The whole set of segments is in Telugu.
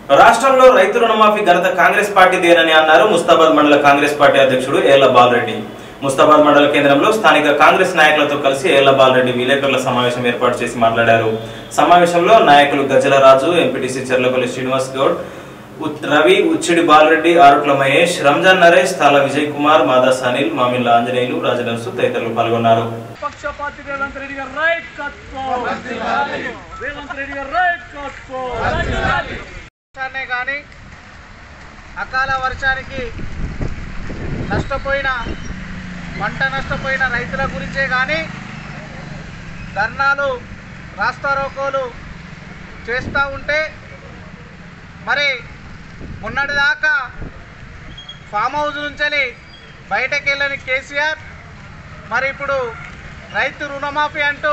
రాష్ట్రంలో రైతు రుణమాఫీ ఘనత కాంగ్రెస్ పార్టీదేనని అన్నారు ముస్తాబాద్ మండల కాంగ్రెస్ పార్టీ అధ్యక్షుడు ఏళ్ల బాలరెడ్డి ముస్తాబాద్ మండల కేంద్రంలో స్థానిక కాంగ్రెస్ నాయకులతో కలిసి ఏళ్ల బాలరెడ్డి విలేకరుల సమావేశం ఏర్పాటు చేసి మాట్లాడారు సమావేశంలో నాయకులు గజల రాజు ఎంపీటీసీ చెర్లపల్లి శ్రీనివాస్ గౌడ్ ఉత్- రవి ఉచ్చిడి బాలరెడ్డి ఆరుట్ల మహేష్ రంజాన్ నరేష్ తాల విజయ్ కుమార్ మాదాస్ అనిల్ మామిళ్ళ ఆంజనేయులు రాజనర్సు తదితరులు పాల్గొన్నారు పక్ష పార్టీ రేవంత్ రెడ్డి గారు రైట్ కట్టుకో రేవంత్ రెడ్డి గారు రైట్ కట్టుకో వర్షాన్నే కానీ అకాల వర్షానికి నష్టపోయిన పంట నష్టపోయిన రైతుల గురించే కానీ ధర్నాలు రాస్తారోకోలు చేస్తూ ఉంటే మరి మొన్నటిదాకా ఫామ్ హౌస్ నుంచి బయటకు వెళ్ళని కేసీఆర్ మరి ఇప్పుడు రైతు రుణమాఫీ అంటూ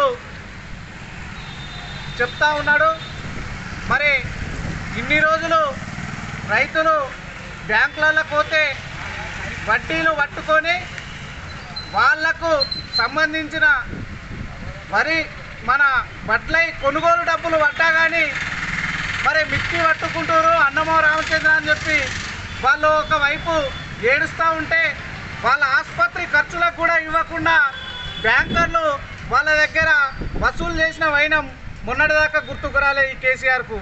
చెప్తా ఉన్నాడు మరి ఇన్ని రోజులు రైతులు బ్యాంకులలో పోతే వడ్డీలు పట్టుకొని వాళ్లకు సంబంధించిన వరి మన వడ్లై కొనుగోలు డబ్బులు పట్టా కానీ మరి మిక్కి పట్టుకుంటారు అన్నమో రామచంద్ర అని చెప్పి వాళ్ళు ఒకవైపు ఏడుస్తూ ఉంటే వాళ్ళ ఆసుపత్రి ఖర్చులకు కూడా ఇవ్వకుండా బ్యాంకర్లు వాళ్ళ దగ్గర వసూలు చేసిన వైనం మొన్నటిదాకా గుర్తుకు రాలే ఈ కేసీఆర్కు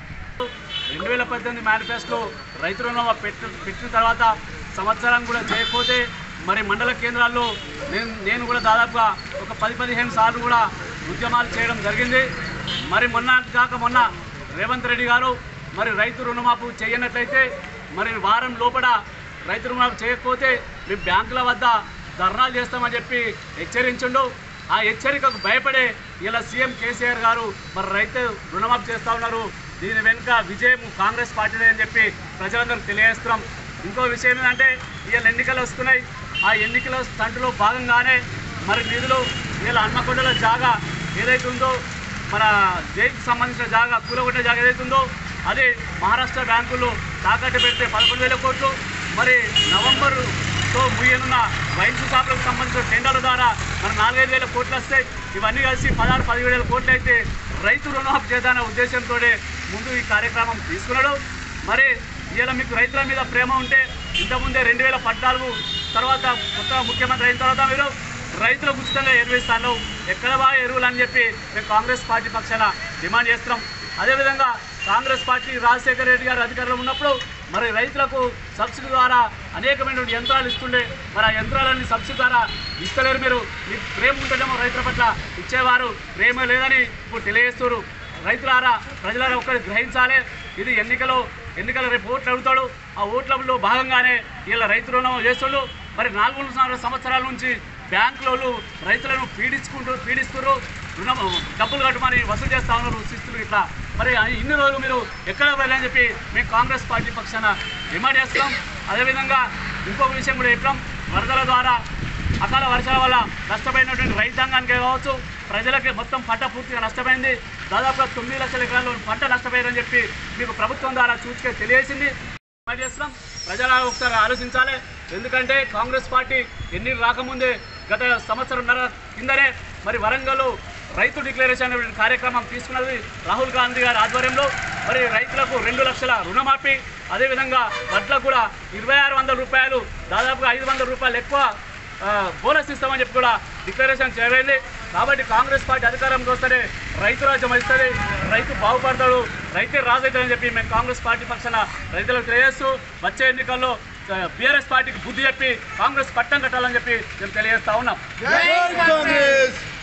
రెండు వేల పద్దెనిమిది మేనిఫెస్టో రైతు రుణం పెట్టిన పెట్టిన తర్వాత సంవత్సరాన్ని కూడా చేయకపోతే మరి మండల కేంద్రాల్లో నేను నేను కూడా దాదాపుగా ఒక పది పదిహేను సార్లు కూడా ఉద్యమాలు చేయడం జరిగింది మరి మొన్న కాక మొన్న రేవంత్ రెడ్డి గారు మరి రైతు రుణమాపు చేయనట్లయితే మరి వారం లోపల రైతు రుణమాపు చేయకపోతే మేము బ్యాంకుల వద్ద ధర్నాలు చేస్తామని చెప్పి హెచ్చరించిండు ఆ హెచ్చరికకు భయపడే ఇలా సీఎం కేసీఆర్ గారు మరి రైతు రుణమాఫీ చేస్తా ఉన్నారు దీని వెనుక విజయం కాంగ్రెస్ పార్టీదే అని చెప్పి ప్రజలందరికీ తెలియజేస్తున్నాం ఇంకో విషయం ఏంటంటే ఇవాళ ఎన్నికలు వస్తున్నాయి ఆ ఎన్నికల స్టంట్లో భాగంగానే మరి నిధులు వీళ్ళ హన్మకొండల జాగా ఏదైతే ఉందో మన జైలుకి సంబంధించిన జాగా కూలగొట్టే జాగా ఏదైతే ఉందో అది మహారాష్ట్ర బ్యాంకుల్లో తాకట్టు పెడితే పదకొండు వేల కోట్లు మరి నవంబరుతో ముయ్యనున్న వైన్ షాపులకు సంబంధించిన టెండర్ల ద్వారా మన నాలుగైదు వేల కోట్లు వస్తాయి ఇవన్నీ కలిసి పదహారు పదిహేడు వేల కోట్లు అయితే రైతు రుణమాఫీ చేద్దానే ఉద్దేశంతో ముందు ఈ కార్యక్రమం తీసుకున్నాడు మరి ఇలా మీకు రైతుల మీద ప్రేమ ఉంటే ఇంతకుముందే రెండు వేల పద్నాలుగు తర్వాత కొత్త ముఖ్యమంత్రి అయిన తర్వాత మీరు రైతులకు ఉచితంగా ఎరువు ఇస్తాను ఎక్కడ బాగా ఎరువులు అని చెప్పి మేము కాంగ్రెస్ పార్టీ పక్షాన డిమాండ్ చేస్తున్నాం అదేవిధంగా కాంగ్రెస్ పార్టీ రాజశేఖర రెడ్డి గారు అధికారంలో ఉన్నప్పుడు మరి రైతులకు సబ్సిడీ ద్వారా అనేకమైనటువంటి యంత్రాలు ఇస్తుండే మరి ఆ యంత్రాలన్నీ సబ్సిడీ ద్వారా ఇస్తలేరు మీరు మీకు ప్రేమ ఉంటుందేమో రైతుల పట్ల ఇచ్చేవారు ప్రేమ లేదని ఇప్పుడు తెలియజేస్తున్నారు రైతులారా ప్రజలారా ఒక్కటి గ్రహించాలి ఇది ఎన్నికలో ఎన్నికల రేపు ఓట్లు అడుగుతాడు ఆ ఓట్లలో భాగంగానే వీళ్ళ రైతు రుణం చేస్తుళ్ళు మరి నాలుగున్నర సంవత్సరాల నుంచి బ్యాంకులలో రైతులను పీడించుకుంటూ పీడిస్తున్నారు రుణం డబ్బులు కట్టమని వసూలు చేస్తా ఉన్నారు శిస్తులు ఇట్లా మరి ఇన్ని రోజులు మీరు ఎక్కడ వెళ్ళని చెప్పి మేము కాంగ్రెస్ పార్టీ పక్షాన డిమాండ్ చేస్తాం అదేవిధంగా ఇంకొక విషయం కూడా చెప్పాం వరదల ద్వారా అకాల వర్షాల వల్ల నష్టపోయినటువంటి రైతాంగానికి కావచ్చు ప్రజలకి మొత్తం పంట పూర్తిగా నష్టపోయింది దాదాపుగా తొమ్మిది లక్షల ఎకరాల్లో పంట నష్టపోయిందని చెప్పి మీకు ప్రభుత్వం ద్వారా సూచిక తెలియజేసింది డిమాండ్ చేస్తున్నాం ప్రజలు ఒకసారి ఆలోచించాలి ఎందుకంటే కాంగ్రెస్ పార్టీ ఎన్ని రాకముందే గత సంవత్సరంన్నర కిందనే మరి వరంగల్ రైతు డిక్లరేషన్ అనేటువంటి కార్యక్రమం తీసుకున్నది రాహుల్ గాంధీ గారి ఆధ్వర్యంలో మరి రైతులకు రెండు లక్షల రుణమాఫీ అదేవిధంగా వడ్లకు కూడా ఇరవై ఆరు వందల రూపాయలు దాదాపుగా ఐదు వందల రూపాయలు ఎక్కువ ఆ, బోనస్ ఇస్తామని చెప్పి కూడా డిక్లరేషన్ చేయలేదు కాబట్టి కాంగ్రెస్ పార్టీ అధికారంకి వస్తేనే రైతు రాజ్యం వస్తుంది రైతు బాగుపడతాడు రైతే రాజవుతాడని చెప్పి మేము కాంగ్రెస్ పార్టీ పక్షాన రైతులకు తెలియజేస్తూ వచ్చే ఎన్నికల్లో బీఆర్ఎస్ పార్టీకి బుద్ధి చెప్పి కాంగ్రెస్ పట్టం కట్టాలని చెప్పి మేము తెలియజేస్తా ఉన్నాం